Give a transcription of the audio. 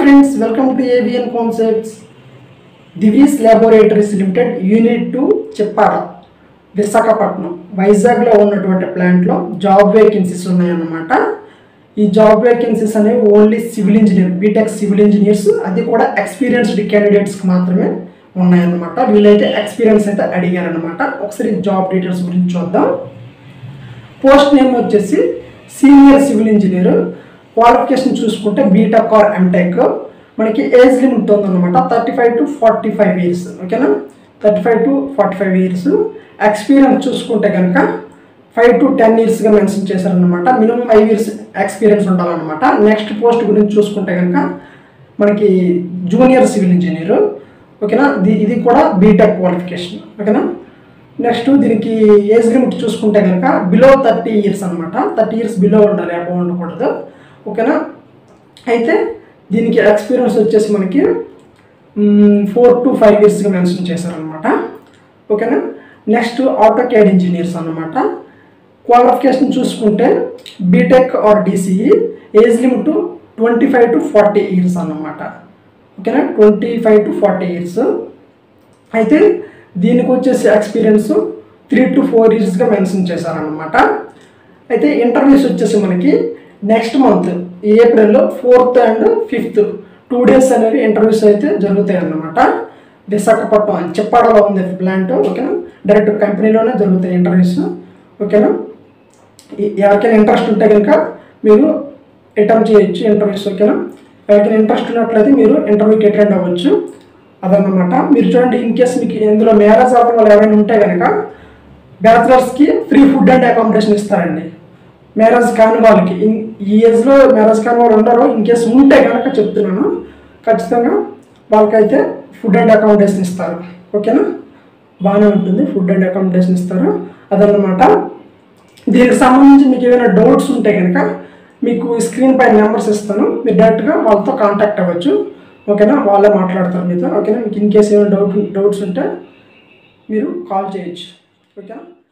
friends welcome to AVN concepts Divi's laboratories limited unit two చెప్పాడ విశాఖపట్నం వైజాగ్లో ఉన్నటువంటి ప్లాంట్లో జాబ్ వేకెన్సీస్ ఉన్నాయన్నమాట ఈ జాబ్ వేకెన్సీస్ అనేవి only civil engineer B Tech civil engineers అది కూడా ఎక్స్పీరియన్స్డ్ క్యాండిడేట్స్కి మాత్రమే ఉన్నాయన్నమాట వీళ్ళైతే ఎక్స్పీరియన్స్ అయితే అడిగారనమాట ఒకసారి జాబ్ డీటెయిల్స్ గురించి చూద్దాం పోస్ట్ నేమ్ వచ్చేసి సీనియర్ సివిల్ ఇంజనీర్ క్వాలిఫికేషన్ చూసుకుంటే బీటెక్ ఆర్ ఎంటెక్ మనకి ఏజ్ లిమిట్ ఉందన్నమాట thirty five to forty five years ఓకేనా thirty five to forty five years experience చూసుకుంటే కనుక ఫైవ్ టు టెన్ ఇయర్స్గా మెన్షన్ చేశారనమాట మినిమం ఫైవ్ ఇయర్స్ ఎక్స్పీరియన్స్ ఉండాలన్నమాట నెక్స్ట్ పోస్ట్ గురించి చూసుకుంటే కనుక మనకి జూనియర్ సివిల్ ఇంజనీర్ ఓకేనా ఇది ఇది కూడా బీటెక్ క్వాలిఫికేషన్ ఓకేనా నెక్స్ట్ దీనికి ఏజ్ లిమిట్ చూసుకుంటే కనుక బిలో థర్టీ ఇయర్స్ అనమాట థర్టీ ఇయర్స్ బిలో ఉండాలి అబౌవ్ ఉండకూడదు ఓకేనా అయితే దీనికి ఎక్స్పీరియన్స్ వచ్చేసి మనకి ఫోర్ టు ఫైవ్ ఇయర్స్గా మెన్షన్ చేశారనమాట ఓకేనా నెక్స్ట్ ఆటో క్యాడ్ ఇంజనీర్స్ అనమాట క్వాలిఫికేషన్ చూసుకుంటే B Tech or DCE age limit twenty five to forty years అన్నమాట ఓకేనా twenty five to forty years అయితే దీనికి వచ్చేసి ఎక్స్పీరియన్స్ త్రీ టు ఫోర్ ఇయర్స్గా మెన్షన్ చేశారనమాట అయితే ఇంటర్వ్యూస్ వచ్చేసి మనకి next month April fourth and fifth two days అనేవి ఇంటర్వ్యూస్ అయితే జరుగుతాయి అన్నమాట విశాఖపట్నం చెప్పాడలో ఉంది ప్లాంట్ ఓకేనా డైరెక్ట్ కంపెనీలోనే జరుగుతాయి ఇంటర్వ్యూస్ ఓకేనా ఈ- ఎవరికైనా ఇంట్రెస్ట్ ఉంటే కనుక మీరు అటెంప్ట్ చేయొచ్చు ఇంటర్వ్యూస్ ఓకేనా ఎవరికైనా ఇంట్రెస్ట్ ఉన్నట్లయితే మీరు ఇంటర్వ్యూకి అటెండ్ అవ్వచ్చు అదన్నమాట మీరు చూడండి ఇన్ కేస్ మీకు ఇందులో మ్యారేజ్ అవ్వడం వాళ్ళు ఎవరైనా ఉంటే కనుక బ్యాచిలర్స్కి ఫ్రీ ఫుడ్ అండ్ అకామిడేషన్ ఇస్తారండి మ్యారేజ్ కాని వాళ్ళకి ఇన్- ఈ ఏజ్లో మ్యారేజ్ కాని వాళ్ళు ఉండరు ఇన్ కేస్ ఉంటే కనుక చెప్తున్నాను ఖచ్చితంగా వాళ్ళకైతే ఫుడ్ అండ్ అకామిడేషన్ ఇస్తారు ఓకేనా బాగానే ఉంటుంది ఫుడ్ అండ్ అకామిడేషన్ ఇస్తారు అదన్నమాట దీనికి సంబంధించి మీకు ఏమైనా డౌట్స్ ఉంటే కనుక మీకు స్క్రీన్ పైన నెంబర్స్ ఇస్తాను మీరు డైరెక్ట్గా వాళ్ళతో కాంటాక్ట్ అవ్వచ్చు ఓకేనా వాళ్ళే మాట్లాడతారు మీతో ఓకేనా మీకు ఇన్ కేస్ ఏమైనా డౌట్ డౌట్స్ ఉంటే మీరు కాల్ చేయొచ్చు ఓకేనా